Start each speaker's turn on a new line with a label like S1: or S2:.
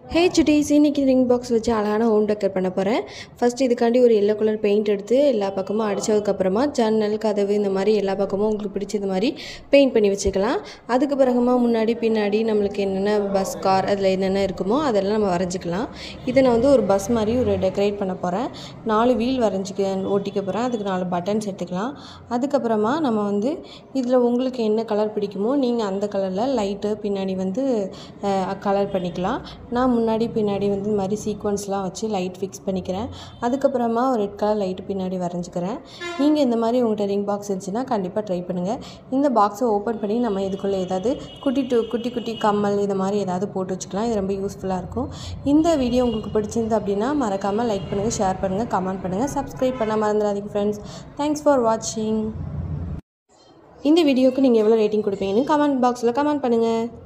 S1: ஹே சுட்டீஸ் இன்னைக்கு ring box வச்சு அழகான ஹோம் டெக்கர் பண்ண போகிறேன் ஃபஸ்ட் இதுக்காண்டி ஒரு எல்லோ கலர் பெயிண்ட் எடுத்து எல்லா பக்கமும் அடித்ததுக்கப்புறமா ஜன்னல் கதவு இந்த மாதிரி எல்லா பக்கமும் உங்களுக்கு பிடிச்சது மாதிரி பெயிண்ட் பண்ணி வச்சுக்கலாம் அதுக்கு பிறகுமா முன்னாடி பின்னாடி நம்மளுக்கு என்னென்ன பஸ் கார் அதில் என்னென்ன இருக்குமோ அதெல்லாம் நம்ம வரைஞ்சிக்கலாம் இதை நான் வந்து ஒரு பஸ் மாதிரி ஒரு டெக்கரேட் பண்ண போகிறேன் நாலு வீல் வரைஞ்சிக்க ஒட்டிக்க போகிறேன் அதுக்கு நாலு பட்டன்ஸ் எடுத்துக்கலாம் அதுக்கப்புறமா நம்ம வந்து இதில் உங்களுக்கு என்ன கலர் பிடிக்குமோ நீங்கள் அந்த கலரில் லைட்டு பின்னாடி வந்து கலர் பண்ணிக்கலாம் நான் முன்னாடி பின்னாடி வந்து இந்த மாதிரி சீக்வன்ஸ்லாம் வச்சு லைட் ஃபிக்ஸ் பண்ணிக்கிறேன் அதுக்கப்புறமா ஒரு ரெட் கலர் லைட்டு பின்னாடி வரைஞ்சிக்கிறேன் நீங்கள் இந்த மாதிரி உங்கள்கிட்ட ரிங் பாக்ஸ் இருந்துச்சுன்னா கண்டிப்பாக ட்ரை பண்ணுங்கள் இந்த பாக்ஸை ஓப்பன் பண்ணி நம்ம இதுக்குள்ளே ஏதாவது குட்டி டு குட்டி குட்டி கம்மல் இது மாதிரி ஏதாவது போட்டு வச்சுக்கலாம் இது ரொம்ப யூஸ்ஃபுல்லாக இருக்கும் இந்த வீடியோ உங்களுக்கு பிடிச்சிருந்து அப்படின்னா மறக்காமல் லைக் பண்ணுங்கள் ஷேர் பண்ணுங்கள் கமெண்ட் பண்ணுங்கள் சப்ஸ்கிரைப் பண்ண மறந்துடாதீங்க ஃப்ரெண்ட்ஸ் தேங்க்ஸ் ஃபார் வாட்சிங் இந்த வீடியோக்கு நீங்கள் எவ்வளோ ரேட்டிங் கொடுப்பீங்கன்னு கமெண்ட் பாக்ஸில் கமெண்ட் பண்ணுங்கள்